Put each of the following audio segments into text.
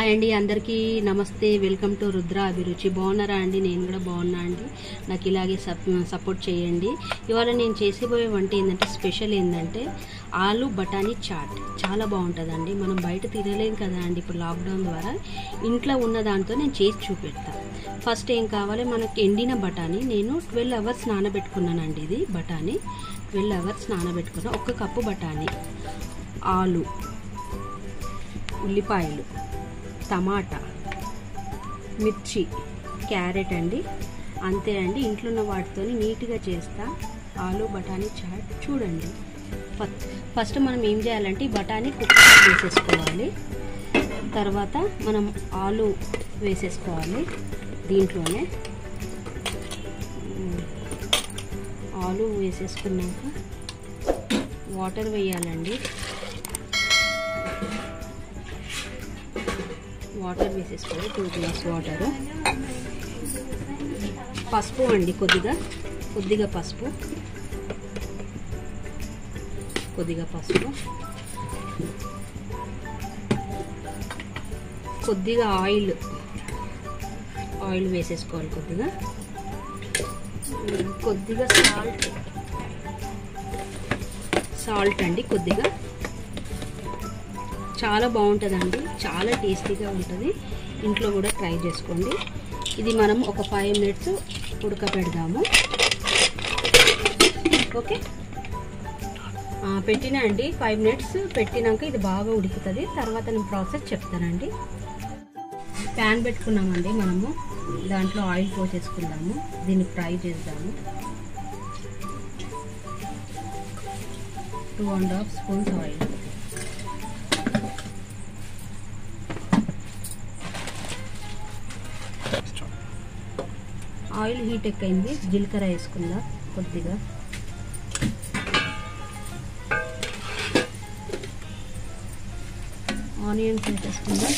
Hi అండి అందరికీ నమస్తే వెల్కమ్ టు రుద్ర అభిరుచి బాగున్నారా అండి నేను కూడా బాగున్నా అండి నాకు ఇలాగే సప్ సపోర్ట్ చేయండి ఇవాళ నేను చేసేబోయే వంట ఏంటంటే స్పెషల్ ఏంటంటే ఆలు బఠానీ చాట్ చాలా బాగుంటుందండి మనం బయట తినలేం కదా అండి ఇప్పుడు లాక్డౌన్ ద్వారా ఇంట్లో ఉన్న దాంతో నేను చేసి చూపెడతాను ఫస్ట్ ఏం కావాలి మనకి ఎండిన బఠానీ నేను ట్వెల్వ్ అవర్స్ నానబెట్టుకున్నానండి ఇది బఠానీ ట్వెల్వ్ అవర్స్ నానబెట్టుకున్నా ఒక కప్పు బఠానీ ఆలు ఉల్లిపాయలు టమాటా మిర్చి క్యారెట్ అండి అంతే అండి ఇంట్లో ఉన్న వాటితో నీట్గా చేస్తా ఆలు బఠానీ చాట్ చూడండి ఫ- ఫస్ట్ మనం ఏం చేయాలంటే ఈ బఠానీ కుక్కర్ వేసేసుకోవాలి తర్వాత మనం ఆలు వేసేసుకోవాలి దీంట్లోనే ఉమ్, ఆలు వేసేసుకున్నాక వాటర్ వేయాలండి వాటర్ వేసేసుకోవాలి టూ గ్లాస్ వాటర్ పసుపు అండి కొద్దిగా కొద్దిగా పసుపు కొద్దిగా పసుపు కొద్దిగా ఆయిల్ ఆయిల్ వేసేసుకోవాలి కొద్దిగా ఉమ్, కొద్దిగా సాల్ట్ సాల్ట్ అండి కొద్దిగా చాలా బాగుంటుందండి చాలా టేస్టీగా ఉంటుంది ఇంట్లో కూడా ట్రై చేసుకోండి ఇది మనం ఒక ఫైవ్ మినిట్స్ ఉడకపెడదాము ఓకే ఆ, పెట్టినా అండి ఫైవ్ మినిట్స్ పెట్టినాక ఇది బాగా ఉడుకుతుంది తర్వాత నేను ప్రాసెస్ చెప్తానండి ప్యాన్ పెట్టుకున్నామండి మనము దాంట్లో ఆయిల్ పోసేసుకుందాము దీన్ని ఫ్రై చేద్దాము two and half spoons oil oil heat ఎక్కైంది జీలకర్ర వేసుకుందాం కొద్దిగా ఆనియన్స్ వేసేసుకుందాం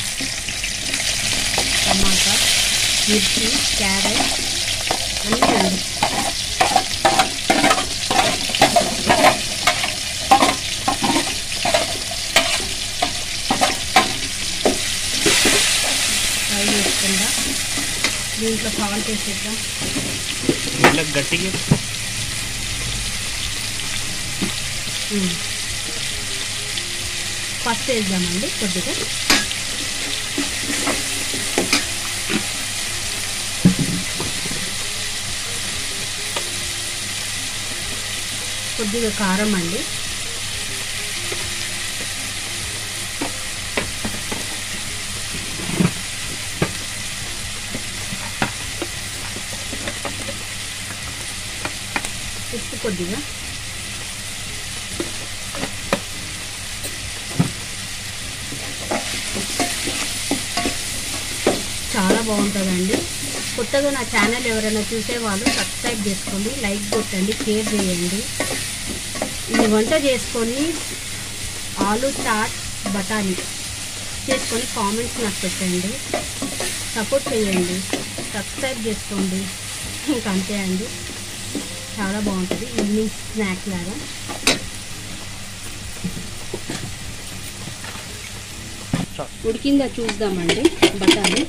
టమాటా మిర్చి క్యారెట్ అన్నీ అండి ఫ్రై చేసుకుందాం దీంట్లో సాల్ట్ వేసేద్దాం ఇలా గట్టిగా ఉమ్. ఫస్ట్ వేద్దామండి కొద్దిగా కొద్దిగా కారం అండి ఉప్పు కొద్దిగా చాలా బాగుంటుందండి కొత్తగా నా ఛానల్ ఎవరైనా చూసే వాళ్ళు సబ్స్క్రైబ్ చేసుకోండి లైక్ కొట్టండి షేర్ చేయండి ఇది వంట చేసుకొని ఆలు చాట్ బఠానీ చేసుకొని కామెంట్స్ నాకు పెట్టండి సపోర్ట్ చేయండి సబ్స్క్రైబ్ చేసుకోండి ఇంకా అంతే అండి చాలా బాగుంటుంది ఈవినింగ్ స్నాక్ లాగా ఉడికిందా చూద్దామండి బఠానీ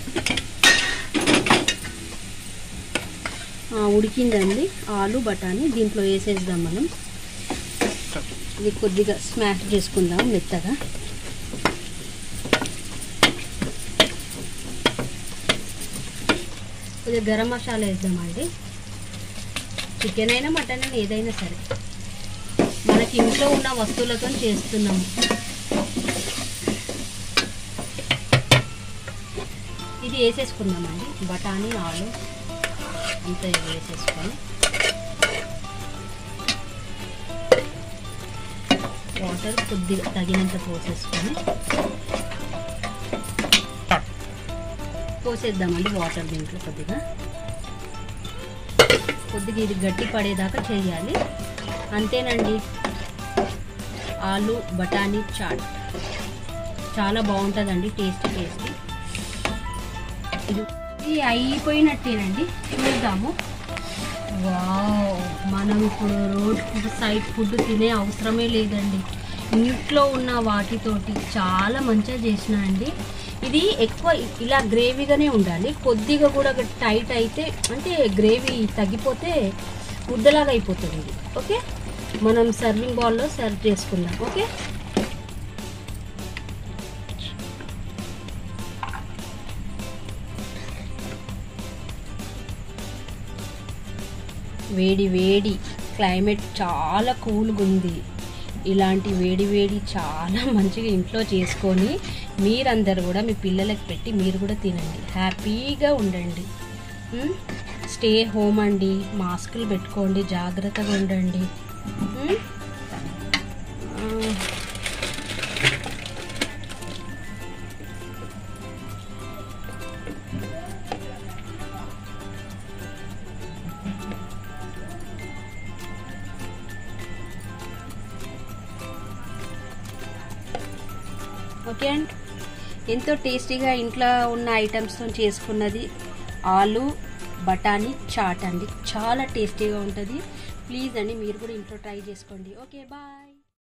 ఆ, ఉడికిందండి ఆలు బఠానీ దీంట్లో వేసేద్దాం మనం ఇది కొద్దిగా స్మాష్ చేసుకుందాం మెత్తగా కొద్దిగా గరం మసాలా వేద్దామండి చికెన్ అయినా మటన్ అయినా ఏదైనా సరే మనకి ఇంట్లో ఉన్న వస్తువులతో చేస్తున్నాము ఇది వేసేసుకుందామండి బఠానీ ఆలు అంతా ఇది వేసేసుకొని వాటర్ కొద్దిగా తగినంత పోసేసుకొని పోసేద్దామండి వాటర్ దీంట్లో కొద్దిగా కొద్దిగా ఇది గట్టి పడేదాకా చేయాలి అంతేనండి ఆలు బఠానీ చాట్ చాలా బాగుంటుందండి టేస్టీ టేస్టీ ఇది ఇది అయిపోయినట్టేనండి చూద్దాము వావ్ మనం ఇప్పుడు రోడ్ ఫుడ్ సైడ్ ఫుడ్ తినే అవసరమే లేదండి ఇంట్లో ఉన్న వాటితోటి చాలా మంచిగా చేసిన అండి ఇది ఎక్కువ ఇలా గ్రేవీగానే ఉండాలి కొద్దిగా కూడా టైట్ అయితే అంటే గ్రేవీ తగ్గిపోతే ముద్దలాగా అయిపోతుంది ఇది ఓకే మనం సర్వింగ్ బౌల్లో సర్వ్ చేసుకుందాం ఓకే వేడి వేడి క్లైమేట్ చాలా కూల్గా ఉంది ఇలాంటి వేడి వేడి చాలా మంచిగా ఇంట్లో చేసుకొని మీరందరూ కూడా మీ పిల్లలకి పెట్టి మీరు కూడా తినండి హ్యాపీగా ఉండండి స్టే హోమ్ అండి మాస్కులు పెట్టుకోండి జాగ్రత్తగా ఉండండి ఉమ్? ఆ, ఓకే అండి ఎంతో టేస్టీగా ఇంట్లో ఉన్న ఐటమ్స్తో చేసుకున్నది ఆలు బఠానీ చాట్ అండి చాలా టేస్టీగా ఉంటుంది ప్లీజ్ అండి మీరు కూడా ఇంట్లో ట్రై చేసుకోండి ఓకే బాయ్